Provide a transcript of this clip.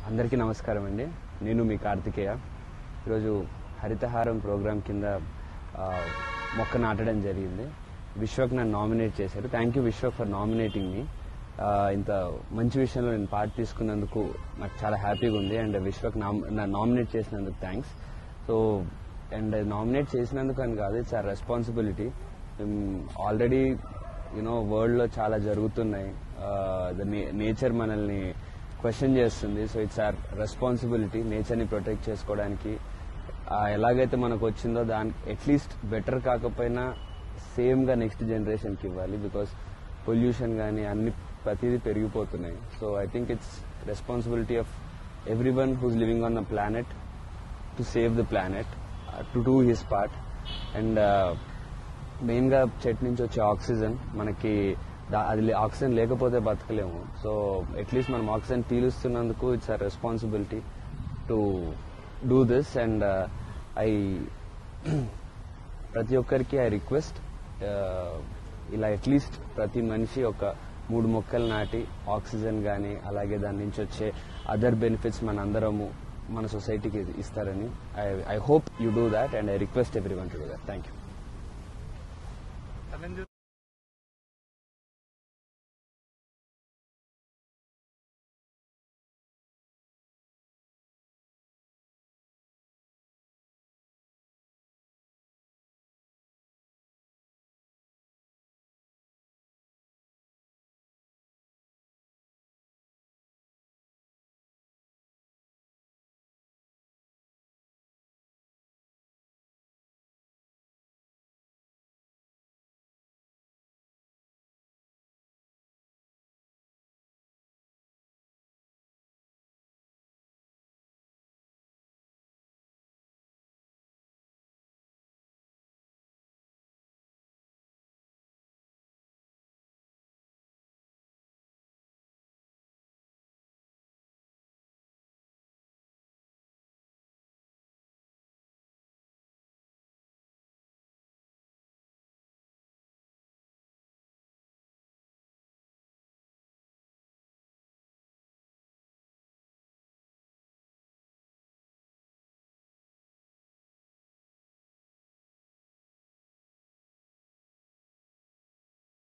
అందరికీ నమస్కారం అండి నేను మీ కార్తికేయ ఈరోజు హరితహారం ప్రోగ్రాం కింద ఆ, మొక్క నాటడం జరిగింది విశ్వక్ నన్ను నామినేట్ చేశారు thank you Vishwak for nominating మీ ఇంత మంచి విషయంలో నేను పార్ట్ తీసుకున్నందుకు నాకు చాలా హ్యాపీగా ఉంది అండ్ విశ్వక్ నన్ను నామినేట్ చేసినందుకు థ్యాంక్స్ సో అండ్ నామినేట్ చేసినందుకు అని కాదు it's our responsibility already you know వరల్డ్లో చాలా జరుగుతున్నాయి నేచర్ మనల్ని క్వశ్చన్ చేస్తుంది సో ఇట్స్ ఆర్ రెస్పాన్సిబిలిటీ నేచర్ని ప్రొటెక్ట్ చేసుకోవడానికి ఆ, ఎలాగైతే మనకు వచ్చిందో దానికి అట్లీస్ట్ బెటర్ కాకపోయినా సేమ్గా నెక్స్ట్ జనరేషన్కి ఇవ్వాలి బికాస్ పొల్యూషన్ కానీ అన్ని ప్రతిదీ పెరిగిపోతున్నాయి so I think it's responsibility of everyone who's living on the planet to save the planet to do his part and main గా చెట్టు నుంచి వచ్చే ఆక్సిజన్ మనకి దా- అది లే- ఆక్సిజన్ లేకపోతే బతకలేము సో అట్లీస్ట్ మనం ఆక్సిజన్ పీలుస్తున్నందుకు it's a responsibility to do this and I ప్రతి ఒక్కరికి ఐ రిక్వెస్ట్ ఇలా అట్లీస్ట్ ప్రతి మనిషి ఒక మూడు మొక్కలు నాటి ఆక్సిజన్ కానీ అలాగే దాని నుంచి వచ్చే అదర్ బెనిఫిట్స్ మన అందరము మన సొసైటీకి ఇస్తారని I I hope you do that and I request everyone to do that thank you